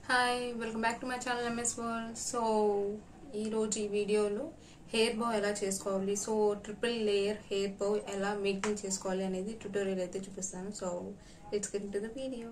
hi welcome back to my channel MS world so ఈరోజు ఈ వీడియోలో హెయిర్ బౌ ఎలా చేసుకోవాలి so triple layer hair bow ఎలా మేకింగ్ చేసుకోవాలి అనేది ట్యూటోరియల్ అయితే చూపిస్తాను so let's get to the video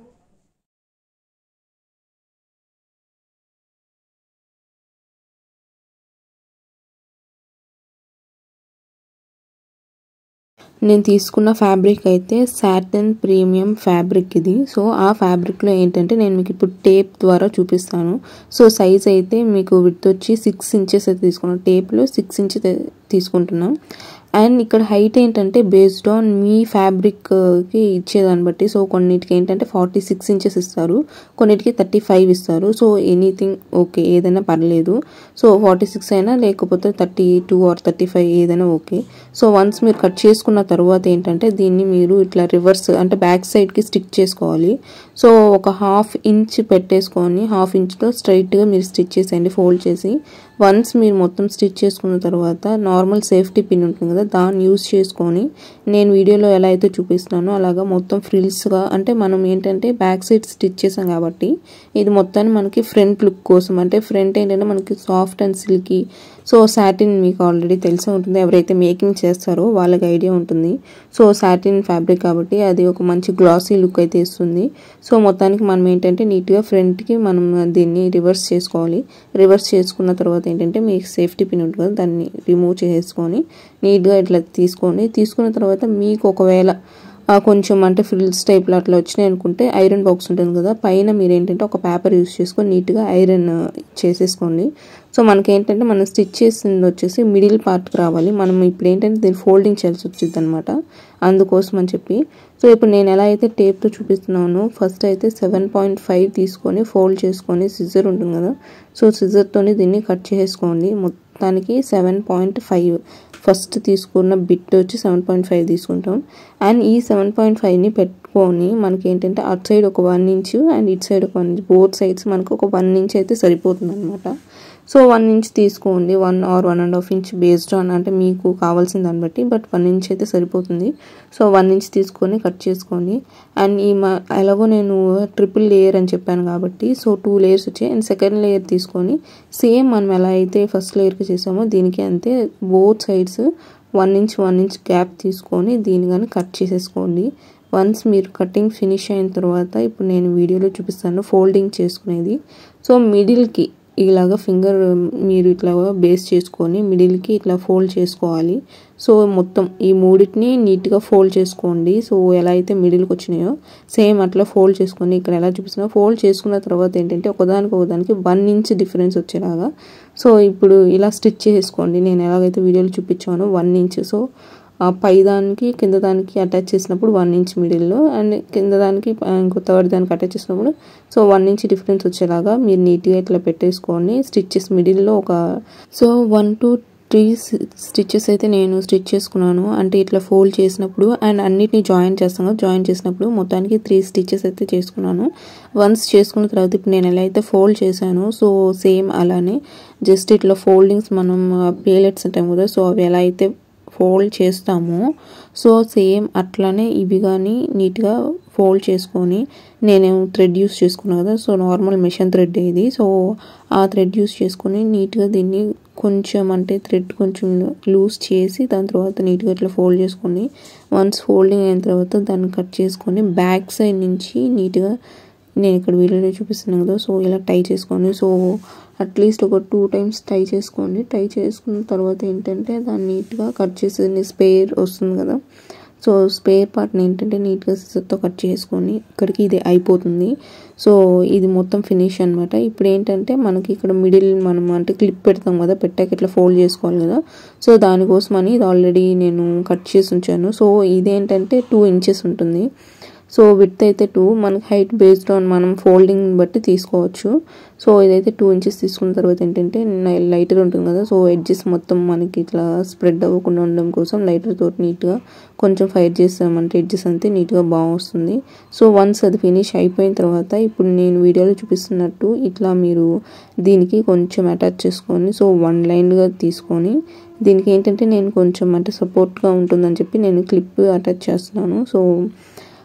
నేను తీసుకున్న ఫ్యాబ్రిక్ అయితే సాటిన్ ప్రీమియం ఫ్యాబ్రిక్ ఇది సో ఆ ఫ్యాబ్రిక్లో ఏంటంటే నేను మీకు ఇప్పుడు టేప్ ద్వారా చూపిస్తాను సో సైజ్ అయితే మీకు విత్ వచ్చి సిక్స్ ఇంచెస్ అయితే తీసుకున్నాను టేప్లో సిక్స్ ఇంచెస్ తీసుకుంటున్నాం అండ్ ఇక్కడ హైట్ ఏంటంటే బేస్డ్ ఆన్ మీ ఫ్యాబ్రిక్కి ఇచ్చేదాన్ని బట్టి సో కొన్నిటికి ఏంటంటే ఫార్టీ సిక్స్ ఇంచెస్ ఇస్తారు కొన్నిటికి థర్టీ ఫైవ్ ఇస్తారు సో ఎనీథింగ్ ఓకే ఏదైనా పర్లేదు సో ఫార్టీ సిక్స్ అయినా లేకపోతే thirty two or thirty five ఏదైనా ఓకే సో వన్స్ మీరు కట్ చేసుకున్న తర్వాత ఏంటంటే దీన్ని మీరు ఇట్లా రివర్స్ అంటే బ్యాక్ సైడ్కి స్టిక్ చేసుకోవాలి సో ఒక హాఫ్ ఇంచ్ పెట్టేసుకొని హాఫ్ ఇంచ్తో స్ట్రైట్గా మీరు స్టిచ్ చేసేయండి ఫోల్డ్ చేసి వన్స్ మీరు మొత్తం స్టిచ్ చేసుకున్న తర్వాత నార్మల్ సేఫ్టీ పిన్ ఉంటుంది కదా దాన్ని యూస్ చేసుకొని నేను వీడియోలో ఎలా అయితే చూపిస్తున్నానో అలాగా మొత్తం ఫ్రిల్స్గా అంటే మనం ఏంటంటే బ్యాక్ సైడ్ స్టిచ్ చేసాం కాబట్టి ఇది మొత్తాన్ని మనకి ఫ్రంట్ లుక్ కోసం అంటే ఫ్రంట్ ఏంటంటే మనకి soft and silky so satin మీకు ఆల్రెడీ తెలిసే ఉంటుంది ఎవరైతే మేకింగ్ చేస్తారో వాళ్ళకి ఐడియా ఉంటుంది సో సాటిన్ ఫ్యాబ్రిక్ కాబట్టి అది ఒక మంచి గ్లాసీ లుక్ అయితే ఇస్తుంది సో మొత్తానికి మనం ఏంటంటే నీట్గా ఫ్రంట్కి మనం దీన్ని రివర్స్ చేసుకోవాలి రివర్స్ చేసుకున్న తర్వాత ఏంటంటే మీకు సేఫ్టీ పిన్ ఉంటుంది కదా దాన్ని రిమూవ్ చేసుకొని నీట్గా ఇట్లా తీసుకొని తీసుకున్న తర్వాత మీకు ఒకవేళ కొంచెం అంటే ఫ్రిల్స్ టైప్లో అట్లా వచ్చినాయి అనుకుంటే ఐరన్ బాక్స్ ఉంటుంది కదా పైన మీరు ఏంటంటే ఒక పేపర్ యూస్ చేసుకొని నీట్గా ఐరన్ చేసేసుకోండి సో మనకి ఏంటంటే మనం స్టిచ్ చేసింది వచ్చేసి మిడిల్ పార్ట్కి రావాలి మనం ఇప్పుడు ఏంటంటే దీన్ని ఫోల్డింగ్ చేయాల్సి వచ్చింది అనమాట అందుకోసం అని చెప్పి సో ఇప్పుడు నేను ఎలా అయితే టేప్తో చూపిస్తున్నాను ఫస్ట్ అయితే సెవెన్ పాయింట్ ఫైవ్ తీసుకొని ఫోల్డ్ చేసుకొని సిజర్ ఉంటుంది కదా సో సిజర్తోని దీన్ని కట్ చేసుకోండి మొత్తానికి సెవెన్ పాయింట్ ఫైవ్ ఫస్ట్ తీసుకున్న బిట్ వచ్చి సెవెన్ పాయింట్ ఫైవ్ తీసుకుంటాం అండ్ ఈ సెవెన్ పాయింట్ ఫైవ్ని పెట్టుకొని మనకి ఏంటంటే అటు సైడ్ ఒక వన్ ఇంచ్ అండ్ ఇటు సైడ్ ఒక వన్ ఇంచ్ బోత్ సైడ్స్ మనకు ఒక వన్ ఇంచ్ అయితే సరిపోతుంది అనమాట సో వన్ ఇంచ్ తీసుకోండి one or one and half inch based on అంటే మీకు కావాల్సిన దాన్ని బట్టి బట్ వన్ ఇంచ్ అయితే సరిపోతుంది సో వన్ ఇంచ్ తీసుకొని కట్ చేసుకోండి అండ్ ఈ మా ఎలాగో నేను ట్రిపుల్ లేయర్ అని చెప్పాను కాబట్టి సో టూ లేయర్స్ వచ్చాయి అండ్ సెకండ్ లేయర్ తీసుకొని సేమ్ మనం ఎలా అయితే ఫస్ట్ లేయర్కి చేసామో దీనికి అంతే both sides one inch one inch gap తీసుకొని దీన్ని కానీ కట్ చేసేసుకోండి వన్స్ మీరు కటింగ్ ఫినిష్ అయిన తర్వాత ఇప్పుడు నేను వీడియోలో చూపిస్తాను ఫోల్డింగ్ చేసుకునేది సో మిడిల్కి ఇలాగ ఫింగర్ మీరు ఇట్లా బేస్ చేసుకొని మిడిల్కి ఇట్లా ఫోల్డ్ చేసుకోవాలి సో మొత్తం ఈ మూడింటిని నీట్గా ఫోల్డ్ చేసుకోండి సో ఎలా అయితే మిడిల్కి వచ్చినాయో సేమ్ అట్లా ఫోల్డ్ చేసుకొని ఇక్కడ ఎలా చూపిస్తున్నా ఫోల్డ్ చేసుకున్న తర్వాత ఏంటంటే ఒకదానికి ఒకదానికి వన్ ఇంచ్ డిఫరెన్స్ వచ్చేలాగా సో ఇప్పుడు ఇలా స్టిచ్ చేసుకోండి నేను ఎలాగైతే వీడియోలో చూపించానో వన్ ఇంచ్ సో పై దానికి కింద దానికి అటాచ్ చేసినప్పుడు వన్ ఇంచ్ మిడిల్లో అండ్ కింద దానికి ఇంకో థర్డ్ దానికి అటాచ్ చేసినప్పుడు సో వన్ ఇంచ్ డిఫరెన్స్ వచ్చేలాగా మీరు నీట్గా ఇట్లా పెట్టేసుకొని స్టిచ్చెస్ మిడిల్లో ఒక so one two three stitches అయితే నేను స్టిచ్ చేసుకున్నాను అంటే ఇట్లా ఫోల్డ్ చేసినప్పుడు అండ్ అన్నిటిని జాయిన్ చేస్తాను జాయిన్ చేసినప్పుడు మొత్తానికి త్రీ స్టిచ్చెస్ అయితే చేసుకున్నాను వన్స్ చేసుకున్న తర్వాత ఇప్పుడు నేను ఎలా అయితే ఫోల్డ్ చేశాను సో సేమ్ అలానే జస్ట్ ఇట్లా ఫోల్డింగ్స్ మనం పేలెట్స్ అంటాం కదా సో అవి ఎలా అయితే ఫోల్డ్ చేస్తామో సో సేమ్ అట్లానే ఇవి కానీ నీట్గా ఫోల్డ్ చేసుకొని నేను థ్రెడ్ యూస్ చేసుకున్నాను కదా సో నార్మల్ మిషన్ థ్రెడ్ ఇది సో ఆ థ్రెడ్ యూస్ చేసుకొని నీట్గా దీన్ని కొంచెం అంటే థ్రెడ్ కొంచెం లూజ్ చేసి దాని తర్వాత నీట్గా ఇట్లా ఫోల్డ్ చేసుకొని వన్స్ ఫోల్డింగ్ అయిన తర్వాత దాన్ని కట్ చేసుకొని బ్యాక్ సైడ్ నుంచి నీట్గా నేను ఇక్కడ వీడియోలో చూపిస్తున్నాను కదా సో ఇలా టై చేసుకోండి సో అట్లీస్ట్ ఒక టూ టైమ్స్ టై చేసుకోండి టై చేసుకున్న తర్వాత ఏంటంటే దాన్ని నీట్గా కట్ చేసి స్పేర్ వస్తుంది కదా సో స్పేర్ పార్ట్ని ఏంటంటే నీట్గా సిజర్తో కట్ చేసుకొని ఇక్కడికి ఇది అయిపోతుంది సో ఇది మొత్తం ఫినిష్ అనమాట ఇప్పుడు ఏంటంటే మనకి ఇక్కడ మిడిల్ మనం అంటే క్లిప్ పెడతాం కదా పెట్టాక ఇట్లా ఫోల్డ్ చేసుకోవాలి కదా సో దానికోసమని ఇది ఆల్రెడీ నేను కట్ చేసి ఉంచాను సో ఇదేంటంటే టూ ఇంచెస్ ఉంటుంది సో విత్ అయితే టూ మనకి హైట్ బేస్డ్ ఆన్ మనం ఫోల్డింగ్ బట్టి తీసుకోవచ్చు సో ఇదైతే టూ ఇంచెస్ తీసుకున్న తర్వాత ఏంటంటే లైటర్ ఉంటుంది కదా సో ఎడ్జెస్ మొత్తం మనకి ఇట్లా స్ప్రెడ్ అవ్వకుండా ఉండడం కోసం లైటర్ తోటి నీట్గా కొంచెం ఫైర్ చేస్తామంటే ఎడ్జెస్ అంతే నీట్గా బాగా వస్తుంది సో వన్స్ అది ఫినిష్ అయిపోయిన తర్వాత ఇప్పుడు నేను వీడియోలో చూపిస్తున్నట్టు ఇట్లా మీరు దీనికి కొంచెం అటాచ్ చేసుకొని సో వన్ లైన్గా తీసుకొని దీనికి ఏంటంటే నేను కొంచెం అంటే సపోర్ట్గా ఉంటుందని చెప్పి నేను క్లిప్ అటాచ్ చేస్తున్నాను సో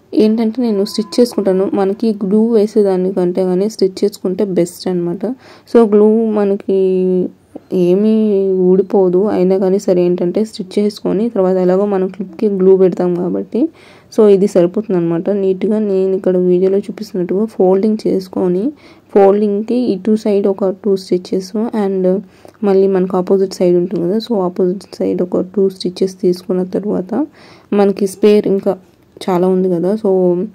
ఏంటంటే నేను స్టిచ్ చేసుకుంటాను మనకి గ్లూ వేసేదానికంటే కానీ స్టిచ్ చేసుకుంటే బెస్ట్ అనమాట సో గ్లూ మనకి ఏమీ ఊడిపోదు అయినా కానీ సరే ఏంటంటే స్టిచ్ చేసుకొని తర్వాత ఎలాగో మనం క్లిప్కి గ్లూ పెడతాం కాబట్టి సో ఇది సరిపోతుంది అనమాట నీట్గా నేను ఇక్కడ వీడియోలో చూపిస్తున్నట్టుగా ఫోల్డింగ్ చేసుకొని ఫోల్డింగ్కి ఇటు సైడ్ ఒక టూ స్టిచ్చెస్ అండ్ మళ్ళీ మనకు ఆపోజిట్ సైడ్ ఉంటుంది కదా సో ఆపోజిట్ సైడ్ ఒక టూ స్టిచ్చెస్ తీసుకున్న తర్వాత మనకి స్పేర్ ఇంకా చాలా ఉంది కదా సో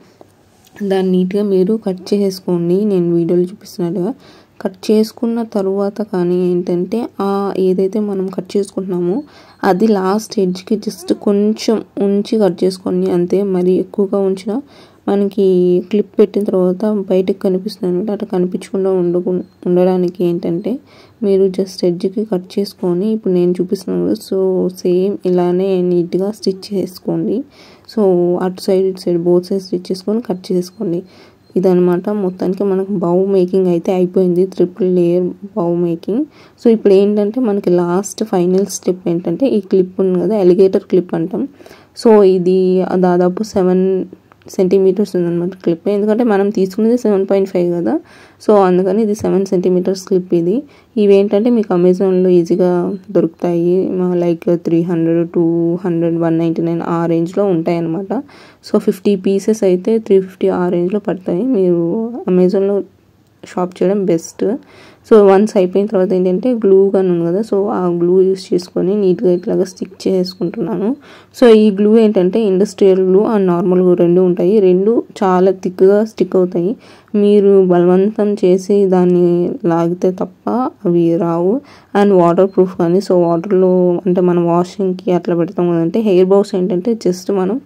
దాన్ని నీట్గా మీరు కట్ చేసుకోండి నేను వీడియోలో చూపిస్తున్నట్టుగా కట్ చేసుకున్న తర్వాత కానీ ఏంటంటే ఆ ఏదైతే మనం కట్ చేసుకుంటున్నామో అది లాస్ట్ ఎడ్జ్కి జస్ట్ కొంచెం ఉంచి కట్ చేసుకోండి అంతే మరి ఎక్కువగా ఉంచిన మనకి క్లిప్ పెట్టిన తర్వాత బయటకు కనిపిస్తుంది అనమాట అట్లా కనిపించకుండా ఉండకు ఉండడానికి ఏంటంటే మీరు జస్ట్ ఎడ్జ్కి కట్ చేసుకొని ఇప్పుడు నేను చూపిస్తున్నాను కదా సో సేమ్ ఇలానే నీట్గా స్టిచ్ చేసుకోండి సో అటు సైడ్ ఇటు సైడ్ బోత్ సైడ్ స్టిచ్ చేసుకొని కట్ చేసుకోండి ఇదనమాట మొత్తానికి మనకు బౌ మేకింగ్ అయితే అయిపోయింది triple layer bow making so ఇప్పుడు ఏంటంటే మనకి లాస్ట్ ఫైనల్ స్టెప్ ఏంటంటే ఈ క్లిప్ ఉంది కదా ఎలిగేటర్ క్లిప్ అంటాం సో ఇది దాదాపు సెవెన్ సెంటీమీటర్స్ ఉందన్నమాట క్లిప్ ఎందుకంటే మనం తీసుకునేది సెవెన్ పాయింట్ ఫైవ్ కదా సో అందుకని ఇది సెవెన్ సెంటీమీటర్స్ క్లిప్ ఇది ఇవేంటంటే మీకు అమెజాన్లో ఈజీగా దొరుకుతాయి like three hundred two hundred one ninety nine ఆ రేంజ్లో ఉంటాయి అన్నమాట సో ఫిఫ్టీ పీసెస్ అయితే త్రీ ఫిఫ్టీ ఆ రేంజ్లో పడతాయి మీరు అమెజాన్లో షాప్ చేయడం బెస్ట్ సో వన్స్ అయిపోయిన తర్వాత ఏంటంటే గ్లూ గన్ ఉంది కదా సో ఆ గ్లూ యూస్ చేసుకొని నీట్గా ఇట్లాగా స్టిక్ చేసుకుంటున్నాను సో ఈ గ్లూ ఏంటంటే industrial glue and normal glue రెండు ఉంటాయి రెండు చాలా థిక్గా స్టిక్ అవుతాయి మీరు బలవంతం చేసి దాన్ని లాగితే తప్ప అవి రావు అండ్ వాటర్ ప్రూఫ్ కానీ సో వాటర్లో అంటే మనం వాషింగ్కి అట్లా పెడతాం కదంటే హెయిర్ బౌస్ ఏంటంటే జస్ట్ మనం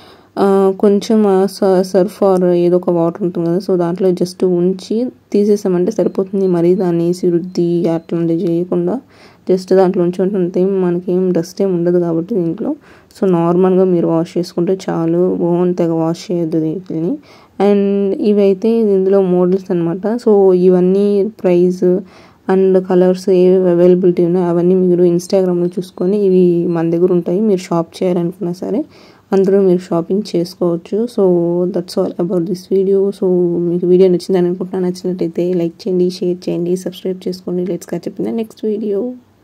కొంచెం సర్ఫ్ ఆర్ ఏదో ఒక వాటర్ ఉంటుంది కదా సో దాంట్లో జస్ట్ ఉంచి తీసేసామంటే సరిపోతుంది మరీ దాన్ని రుద్ది అట్లాంటివి చేయకుండా జస్ట్ దాంట్లో ఉంచి ఉంటే మనకేం డస్ట్ ఏం ఉండదు కాబట్టి దీంట్లో సో నార్మల్గా మీరు వాష్ చేసుకుంటే చాలు ఓన్ తెగ వాష్ చేయొద్దు వీటిని అండ్ ఇవైతే ఇందులో మోడల్స్ అనమాట సో ఇవన్నీ ప్రైస్ అండ్ కలర్స్ ఏవి అవైలబిలిటీ ఉన్నాయో అవన్నీ మీరు ఇన్స్టాగ్రామ్లో చూసుకొని ఇవి మన దగ్గర ఉంటాయి మీరు షాప్ చేయాలనుకున్నా సరే అందులో మీరు షాపింగ్ చేసుకోవచ్చు so that's all about this video so మీకు వీడియో నచ్చిందని అనుకుంటున్నా నచ్చినట్టయితే లైక్ చేయండి షేర్ చేయండి సబ్స్క్రైబ్ చేసుకోండి లెట్స్ గా చెప్పింది నెక్స్ట్ వీడియో